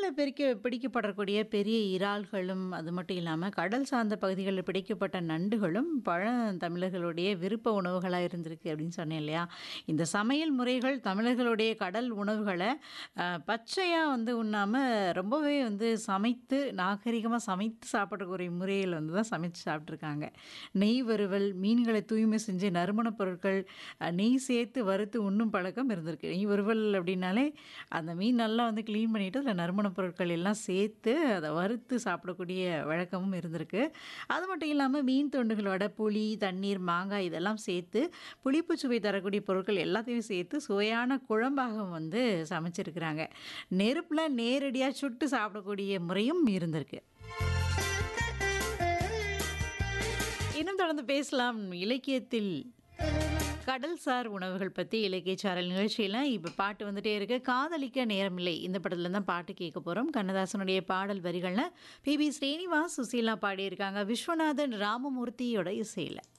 கடல்ல பிரிக்க பிடிக்கப்படக்கூடிய பெரிய இறால்களும், அது மட்டும் இல்லாம கடல் சார்ந்த பகுதிகளில் பிடிக்கப்பட்ட நண்டுகளும் பழந்தமிழர்களுடைய விருப்ப உணவுகளா இருந்திருக்கு அப்படின்னு சொன்னேன் இல்லையா? இந்த சமையல் முறைகள் தமிழர்களுடைய கடல் உணவுகள அ பச்சையா வந்து உண்ணாம ரொம்பவே வந்து சமைத்து நாகரிகமா சமைத்து சாப்பிடக்கூடிய முறையில் வந்து தான் சமைச்சு சாப்பிட்டுருக்காங்க. நெய் வறுவல், மீன்கள தூய்மை செஞ்சு நறுமணப் பொருட்கள், அ நெய் சேர்த்து வறுத்து உண்ணும் பழக்கம் இருந்திருக்கு. நெய் வறுவல் அப்படின்னாலே, அந்த மீன் நல்லா வந்து கிளீன் பண்ணிட்டு, அதில நறுமணப் பொருட்கள் எல்லாம் சேர்த்து அத வறுத்து சாப்பிடக்கூடிய வழக்கமும் இருந்திருக்கு. அது மட்டும் இல்லாம மீன் துண்டுகளோட புளி, தண்ணீர், மாங்காய் இதெல்லாம் சேர்த்து புளிப்பு சுவை தரக்கூடிய பொருட்கள் எல்லாத்தையும் சேர்த்து சுவையான குழம்பாக வந்து சமைச்சிருக்கிறாங்க. நெருப்புல நேரடியா சுட்டு சாப்பிடக்கூடிய முறையும் இருந்திருக்கு. இன்னும் தொடர்ந்து பேசலாம். இலக்கியத்தில் கடல்சார் உணவுகள் பத்தி இலக்கிய சாரல் நிகழ்ச்சியில இப்ப பாட்டு வந்துட்டே இருக்கு. காதலிக்க நேரமில்லை. இந்த படத்துல தான் பாட்டு கேட்க போறோம். கண்ணதாசனுடைய பாடல் வரிகள்ல பி.பி. ஸ்ரீனிவாஸ், சுசீலா பாடியிருக்காங்க. விஸ்வநாதன் ராமமூர்த்தியோட இசையில.